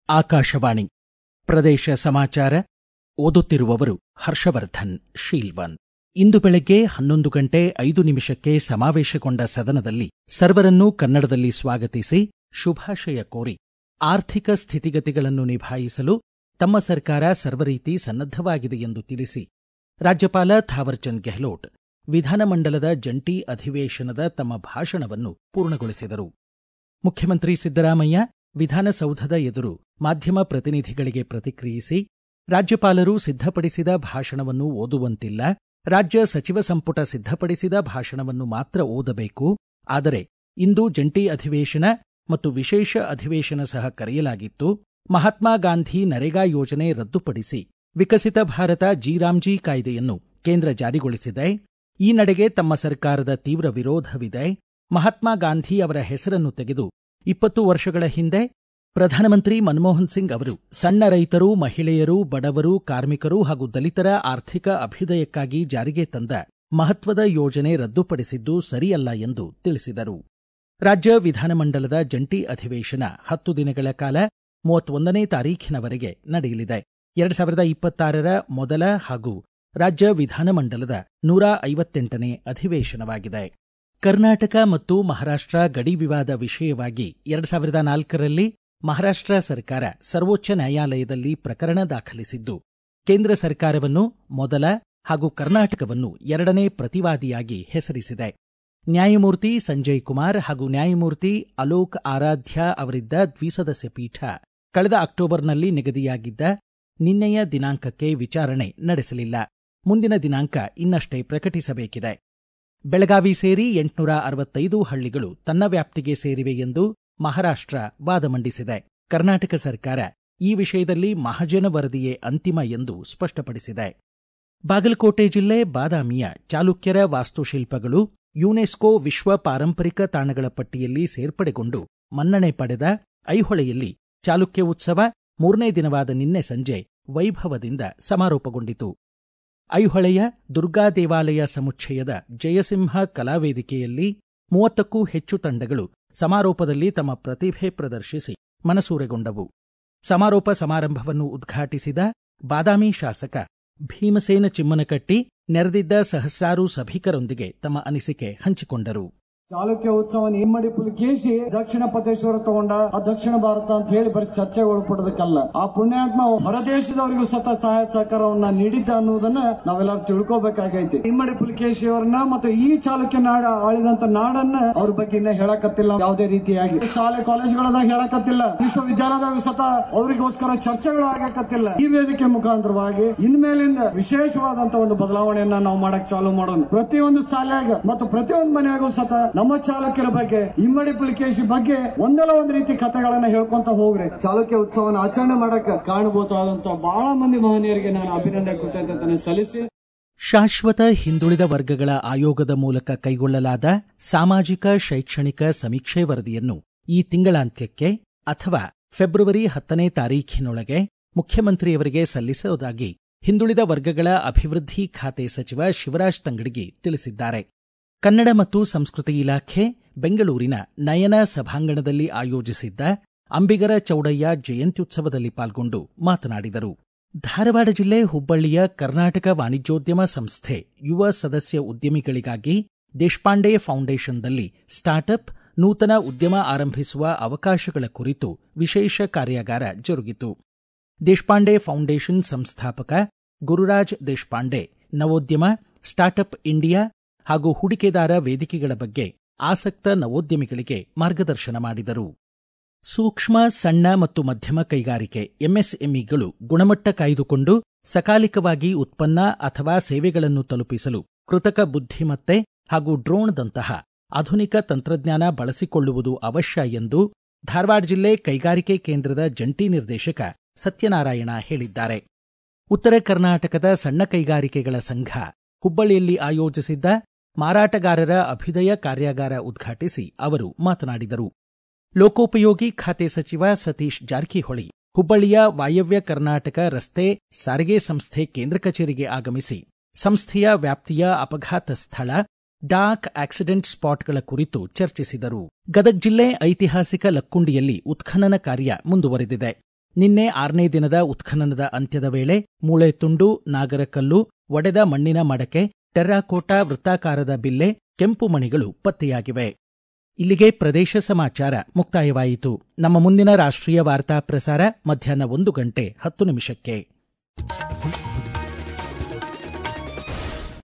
ಆಕಾಶವಾಣಿ ಪ್ರದೇಶ ಸಮಾಚಾರ ಓದುತ್ತಿರುವವರು ಹರ್ಷವರ್ಧನ್ ಶೀಲ್ವನ್ ಇಂದು ಬೆಳಗ್ಗೆ ಹನ್ನೊಂದು ಗಂಟೆ ಐದು ನಿಮಿಷಕ್ಕೆ ಸಮಾವೇಶಗೊಂಡ ಸದನದಲ್ಲಿ ಸರ್ವರನ್ನೂ ಕನ್ನಡದಲ್ಲಿ ಸ್ವಾಗತಿಸಿ ಶುಭಾಶಯ ಕೋರಿ ಆರ್ಥಿಕ ಸ್ಥಿತಿಗತಿಗಳನ್ನು ನಿಭಾಯಿಸಲು ತಮ್ಮ ಸರ್ಕಾರ ಸರ್ವರೀತಿ ಸನ್ನದ್ಧವಾಗಿದೆ ಎಂದು ತಿಳಿಸಿ ರಾಜ್ಯಪಾಲ ಥಾವರ್ಚಂದ್ ಗೆಹ್ಲೋಟ್ ವಿಧಾನಮಂಡಲದ ಜಂಟಿ ಅಧಿವೇಶನದ ತಮ್ಮ ಭಾಷಣವನ್ನು ಪೂರ್ಣಗೊಳಿಸಿದರು ಮುಖ್ಯಮಂತ್ರಿ ಸಿದ್ದರಾಮಯ್ಯ ವಿಧಾನಸೌಧದ ಎದುರು ಮಾಧ್ಯಮ ಪ್ರತಿನಿಧಿಗಳಿಗೆ ಪ್ರತಿಕ್ರಿಯಿಸಿ ರಾಜ್ಯಪಾಲರು ಸಿದ್ಧಪಡಿಸಿದ ಭಾಷಣವನ್ನು ಓದುವಂತಿಲ್ಲ ರಾಜ್ಯ ಸಚಿವ ಸಂಪುಟ ಸಿದ್ಧಪಡಿಸಿದ ಭಾಷಣವನ್ನು ಮಾತ್ರ ಓದಬೇಕು ಆದರೆ ಇಂದು ಜಂಟಿ ಅಧಿವೇಶನ ಮತ್ತು ವಿಶೇಷ ಅಧಿವೇಶನ ಸಹ ಕರೆಯಲಾಗಿತ್ತು ಮಹಾತ್ಮ ಗಾಂಧಿ ನರೇಗಾ ಯೋಜನೆ ರದ್ದುಪಡಿಸಿ ವಿಕಸಿತ ಭಾರತ ಜಿರಾಮ್ಜಿ ಕಾಯ್ದೆಯನ್ನು ಕೇಂದ್ರ ಜಾರಿಗೊಳಿಸಿದೆ ಈ ನಡೆಗೆ ತಮ್ಮ ಸರ್ಕಾರದ ತೀವ್ರ ವಿರೋಧವಿದೆ ಮಹಾತ್ಮ ಗಾಂಧಿ ಅವರ ಹೆಸರನ್ನು ತೆಗೆದು ಇಪ್ಪತ್ತು ವರ್ಷಗಳ ಹಿಂದೆ ಪ್ರಧಾನಮಂತ್ರಿ ಮನಮೋಹನ್ ಸಿಂಗ್ ಅವರು ಸಣ್ಣ ರೈತರು ಮಹಿಳೆಯರು ಬಡವರು ಕಾರ್ಮಿಕರು ಹಾಗೂ ದಲಿತರ ಆರ್ಥಿಕ ಅಭ್ಯುದಯಕ್ಕಾಗಿ ಜಾರಿಗೆ ತಂದ ಮಹತ್ವದ ಯೋಜನೆ ರದ್ದುಪಡಿಸಿದ್ದು ಸರಿಯಲ್ಲ ಎಂದು ತಿಳಿಸಿದರು ರಾಜ್ಯ ವಿಧಾನಮಂಡಲದ ಜಂಟಿ ಅಧಿವೇಶನ ಹತ್ತು ದಿನಗಳ ಕಾಲ ಮೂವತ್ತೊಂದನೇ ತಾರೀಖಿನವರೆಗೆ ನಡೆಯಲಿದೆ ಎರಡ್ ಸಾವಿರದ ಇಪ್ಪತ್ತಾರರ ಮೊದಲ ಹಾಗೂ ರಾಜ್ಯ ವಿಧಾನಮಂಡಲದ ನೂರ ಐವತ್ತೆಂಟನೇ ಅಧಿವೇಶನವಾಗಿದೆ ಕರ್ನಾಟಕ ಮತ್ತು ಮಹಾರಾಷ್ಟ್ರ ಗಡಿ ವಿವಾದ ವಿಷಯವಾಗಿ ಎರಡ್ ಸಾವಿರದ ನಾಲ್ಕರಲ್ಲಿ ಮಹಾರಾಷ್ಟ್ರ ಸರ್ಕಾರ ಸರ್ವೋಚ್ಚ ನ್ಯಾಯಾಲಯದಲ್ಲಿ ಪ್ರಕರಣ ದಾಖಲಿಸಿದ್ದು ಕೇಂದ್ರ ಸರ್ಕಾರವನ್ನು ಮೊದಲ ಹಾಗೂ ಕರ್ನಾಟಕವನ್ನು ಎರಡನೇ ಪ್ರತಿವಾದಿಯಾಗಿ ಹೆಸರಿಸಿದೆ ನ್ಯಾಯಮೂರ್ತಿ ಸಂಜಯ್ ಕುಮಾರ್ ಹಾಗೂ ನ್ಯಾಯಮೂರ್ತಿ ಅಲೋಕ್ ಆರಾಧ್ಯ ಅವರಿದ್ದ ದ್ವಿಸದಸ್ಯ ಪೀಠ ಕಳೆದ ಅಕ್ಟೋಬರ್ನಲ್ಲಿ ನಿಗದಿಯಾಗಿದ್ದ ನಿನ್ನೆಯ ದಿನಾಂಕಕ್ಕೆ ವಿಚಾರಣೆ ನಡೆಸಲಿಲ್ಲ ಮುಂದಿನ ದಿನಾಂಕ ಇನ್ನಷ್ಟೇ ಪ್ರಕಟಿಸಬೇಕಿದೆ ಬೆಳಗಾವಿ ಸೇರಿ ಎಂಟುನೂರ ಅರವತ್ತೈದು ಹಳ್ಳಿಗಳು ತನ್ನ ವ್ಯಾಪ್ತಿಗೆ ಸೇರಿವೆ ಎಂದು ಮಹಾರಾಷ್ಟ್ರ ವಾದ ಮಂಡಿಸಿದೆ ಕರ್ನಾಟಕ ಸರ್ಕಾರ ಈ ವಿಷಯದಲ್ಲಿ ಮಹಾಜನ ವರದಿಯೇ ಅಂತಿಮ ಎಂದು ಸ್ಪಷ್ಟಪಡಿಸಿದೆ ಬಾಗಲಕೋಟೆ ಜಿಲ್ಲೆ ಬಾದಾಮಿಯ ಚಾಲುಕ್ಯರ ವಾಸ್ತುಶಿಲ್ಪಗಳು ಯುನೆಸ್ಕೋ ವಿಶ್ವ ಪಾರಂಪರಿಕ ತಾಣಗಳ ಪಟ್ಟಿಯಲ್ಲಿ ಸೇರ್ಪಡೆಗೊಂಡು ಮನ್ನಣೆ ಪಡೆದ ಐಹೊಳೆಯಲ್ಲಿ ಚಾಲುಕ್ಯ ಉತ್ಸವ ಮೂರನೇ ದಿನವಾದ ನಿನ್ನೆ ಸಂಜೆ ವೈಭವದಿಂದ ಸಮಾರೋಪಗೊಂಡಿತು ಐಹೊಳೆಯ ದುರ್ಗಾ ದೇವಾಲಯ ಸಮುಚ್ಚಯದ ಜಯಸಿಂಹ ಕಲಾವೇದಿಕೆಯಲ್ಲಿ ಮೂವತ್ತಕ್ಕೂ ಹೆಚ್ಚು ತಂಡಗಳು ಸಮಾರೋಪದಲ್ಲಿ ತಮ್ಮ ಪ್ರತಿಭೆ ಪ್ರದರ್ಶಿಸಿ ಮನಸೂರೆಗೊಂಡವು ಸಮಾರೋಪ ಸಮಾರಂಭವನ್ನು ಉದ್ಘಾಟಿಸಿದ ಬಾದಾಮಿ ಶಾಸಕ ಭೀಮಸೇನ ಚಿಮ್ಮನಕಟ್ಟಿ ನೆರೆದಿದ್ದ ಸಹಸ್ರಾರು ಸಭಿಕರೊಂದಿಗೆ ತಮ್ಮ ಅನಿಸಿಕೆ ಹಂಚಿಕೊಂಡರು ಚಾಲುಕ್ಯ ಉತ್ಸವ ಇಮ್ಮಡಿ ಪುಲಿಕೇಶಿ ದಕ್ಷಿಣ ಪಥೇಶ್ವರ ತಗೊಂಡ ಆ ದಕ್ಷಿಣ ಭಾರತ ಅಂತ ಹೇಳಿ ಬರೀ ಚರ್ಚೆಗೆ ಒಳಪಡೋದಕ್ಕಲ್ಲ ಆ ಪುಣ್ಯಾತ್ಮ ಹೊರದೇಶದವರಿಗೂ ಸತ ಸಹಾಯ ಸಹಕಾರವನ್ನ ನೀಡಿದ್ದ ಅನ್ನೋದನ್ನ ನಾವೆಲ್ಲರೂ ತಿಳ್ಕೊಬೇಕಾಗೈತಿ ಇಮ್ಮಡಿ ಪುಲಿಕೇಶಿ ಅವರನ್ನ ಮತ್ತೆ ಈ ಚಾಲುಕ್ಯ ನಾಡ ಆಳಿದಂತ ನಾಡನ್ನ ಅವ್ರ ಬಗ್ಗೆ ಇನ್ನ ಹೇಳಕತ್ತಿಲ್ಲ ಯಾವುದೇ ರೀತಿಯಾಗಿ ಶಾಲೆ ಕಾಲೇಜುಗಳದಾಗ ಹೇಳಕತ್ತಿಲ್ಲ ವಿಶ್ವವಿದ್ಯಾಲಯದಾಗ ಸತ ಅವರಿಗೋಸ್ಕರ ಚರ್ಚೆಗಳು ಆಗಕತ್ತಿಲ್ಲ ಈ ವೇದಿಕೆ ಮುಖಾಂತರವಾಗಿ ಇನ್ಮೇಲಿಂದ ವಿಶೇಷವಾದಂತ ಒಂದು ಬದಲಾವಣೆಯನ್ನ ನಾವು ಮಾಡಕ್ ಚಾಲು ಮಾಡೋಣ ಪ್ರತಿಯೊಂದು ಶಾಲೆಯಾಗ ಮತ್ತು ಪ್ರತಿಯೊಂದು ಮನೆಯಾಗೂ ಸತ ನಮ್ಮ ಚಾಲುಕ್ಯರ ಬಗ್ಗೆ ಇಮ್ಮಡಿ ಪುಲಿಕೇಶಿ ಬಗ್ಗೆ ಒಂದಲ್ಲ ಒಂದ್ ರೀತಿ ಕಥೆಗಳನ್ನ ಹೇಳ್ಕೊಂತ ಹೋಗ್ರಿ ಚಾಲುಕ್ಯ ಉತ್ಸವನ ಆಚರಣೆ ಮಾಡಕ್ ಕಾಣಬಹುದಾದಂತ ಬಹಳ ಮಂದಿ ಮಹನೀಯರಿಗೆ ನಾನು ಅಭಿನಂದನೆ ಕೃತಜ್ಞತೆ ಸಲ್ಲಿಸಿ ಶಾಶ್ವತ ಹಿಂದುಳಿದ ವರ್ಗಗಳ ಆಯೋಗದ ಮೂಲಕ ಕೈಗೊಳ್ಳಲಾದ ಸಾಮಾಜಿಕ ಶೈಕ್ಷಣಿಕ ಸಮೀಕ್ಷೆ ವರದಿಯನ್ನು ಈ ತಿಂಗಳಾಂತ್ಯಕ್ಕೆ ಅಥವಾ ಫೆಬ್ರವರಿ ಹತ್ತನೇ ತಾರೀಖಿನೊಳಗೆ ಮುಖ್ಯಮಂತ್ರಿಯವರಿಗೆ ಸಲ್ಲಿಸುವುದಾಗಿ ಹಿಂದುಳಿದ ವರ್ಗಗಳ ಅಭಿವೃದ್ಧಿ ಖಾತೆ ಸಚಿವ ಶಿವರಾಜ್ ತಂಗಡಗಿ ತಿಳಿಸಿದ್ದಾರೆ ಕನ್ನಡ ಮತ್ತು ಸಂಸ್ಕೃತಿ ಇಲಾಖೆ ಬೆಂಗಳೂರಿನ ನಯನ ಸಭಾಂಗಣದಲ್ಲಿ ಆಯೋಜಿಸಿದ್ದ ಅಂಬಿಗರ ಚೌಡಯ್ಯ ಜಯಂತ್ಯುತ್ಸವದಲ್ಲಿ ಪಾಲ್ಗೊಂಡು ಮಾತನಾಡಿದರು ಧಾರವಾಡ ಜಿಲ್ಲೆ ಹುಬ್ಬಳ್ಳಿಯ ಕರ್ನಾಟಕ ವಾಣಿಜ್ಯೋದ್ಯಮ ಸಂಸ್ಥೆ ಯುವ ಸದಸ್ಯ ಉದ್ಯಮಿಗಳಿಗಾಗಿ ದೇಶಪಾಂಡೆ ಫೌಂಡೇಶನ್ದಲ್ಲಿ ಸ್ಟಾರ್ಟ್ಅಪ್ ನೂತನ ಉದ್ಯಮ ಆರಂಭಿಸುವ ಅವಕಾಶಗಳ ಕುರಿತು ವಿಶೇಷ ಕಾರ್ಯಾಗಾರ ಜರುಗಿತು ದೇಶಪಾಂಡೆ ಫೌಂಡೇಶನ್ ಸಂಸ್ಥಾಪಕ ಗುರುರಾಜ್ ದೇಶಪಾಂಡೆ ನವೋದ್ಯಮ ಸ್ಟಾರ್ಟ್ಅಪ್ ಇಂಡಿಯಾ ಹಾಗೂ ಹೂಡಿಕೆದಾರ ವೇದಿಕೆಗಳ ಬಗ್ಗೆ ಆಸಕ್ತ ನವೋದ್ಯಮಿಗಳಿಗೆ ಮಾರ್ಗದರ್ಶನ ಮಾಡಿದರು ಸೂಕ್ಷ್ಮ ಸಣ್ಣ ಮತ್ತು ಮಧ್ಯಮ ಕೈಗಾರಿಕೆ ಎಂಎಸ್ಎಂಇಗಳು ಗುಣಮಟ್ಟ ಕಾಯ್ದುಕೊಂಡು ಸಕಾಲಿಕವಾಗಿ ಉತ್ಪನ್ನ ಅಥವಾ ಸೇವೆಗಳನ್ನು ತಲುಪಿಸಲು ಕೃತಕ ಬುದ್ಧಿಮತ್ತೆ ಹಾಗೂ ಡ್ರೋನ್ದಂತಹ ಆಧುನಿಕ ತಂತ್ರಜ್ಞಾನ ಬಳಸಿಕೊಳ್ಳುವುದು ಅವಶ್ಯ ಎಂದು ಧಾರವಾಡ ಜಿಲ್ಲೆ ಕೈಗಾರಿಕೆ ಕೇಂದ್ರದ ಜಂಟಿ ನಿರ್ದೇಶಕ ಸತ್ಯನಾರಾಯಣ ಹೇಳಿದ್ದಾರೆ ಉತ್ತರ ಕರ್ನಾಟಕದ ಸಣ್ಣ ಕೈಗಾರಿಕೆಗಳ ಸಂಘ ಹುಬ್ಬಳ್ಳಿಯಲ್ಲಿ ಆಯೋಜಿಸಿದ್ದ ಮಾರಾಟಗಾರರ ಅಭ್ಯುದಯ ಕಾರ್ಯಾಗಾರ ಉದ್ಘಾಟಿಸಿ ಅವರು ಮಾತನಾಡಿದರು ಲೋಕೋಪಯೋಗಿ ಖಾತೆ ಸಚಿವ ಸತೀಶ್ ಜಾರಕಿಹೊಳಿ ಹುಬ್ಬಳ್ಳಿಯ ವಾಯವ್ಯ ಕರ್ನಾಟಕ ರಸ್ತೆ ಸಾರಿಗೆ ಸಂಸ್ಥೆ ಕೇಂದ್ರ ಕಚೇರಿಗೆ ಆಗಮಿಸಿ ಸಂಸ್ಥೆಯ ವ್ಯಾಪ್ತಿಯ ಅಪಘಾತ ಸ್ಥಳ ಡಾಕ್ ಆಕ್ಸಿಡೆಂಟ್ ಸ್ಪಾಟ್ಗಳ ಕುರಿತು ಚರ್ಚಿಸಿದರು ಗದಗ ಜಿಲ್ಲೆ ಐತಿಹಾಸಿಕ ಲಕ್ಕುಂಡಿಯಲ್ಲಿ ಉತ್ಖನನ ಕಾರ್ಯ ಮುಂದುವರೆದಿದೆ ನಿನ್ನೆ ಆರನೇ ದಿನದ ಉತ್ಖನನದ ಅಂತ್ಯದ ವೇಳೆ ಮೂಳೆ ತುಂಡು ನಾಗರಕಲ್ಲು ಒಡೆದ ಮಣ್ಣಿನ ಮಡಕೆ ಟೆರ್ರಾಕೋಟಾ ವೃತ್ತಾಕಾರದ ಬಿಲ್ಲೆ ಕೆಂಪು ಮಣಿಗಳು ಪತ್ತೆಯಾಗಿವೆ ಇಲ್ಲಿಗೆ ಪ್ರದೇಶ ಸಮಾಚಾರ ಮುಕ್ತಾಯವಾಯಿತು ನಮ್ಮ ಮುಂದಿನ ರಾಷ್ಟ್ರೀಯ ವಾರ್ತಾ ಪ್ರಸಾರ ಮಧ್ಯಾಹ್ನ ಒಂದು ಗಂಟೆ ಹತ್ತು ನಿಮಿಷಕ್ಕೆ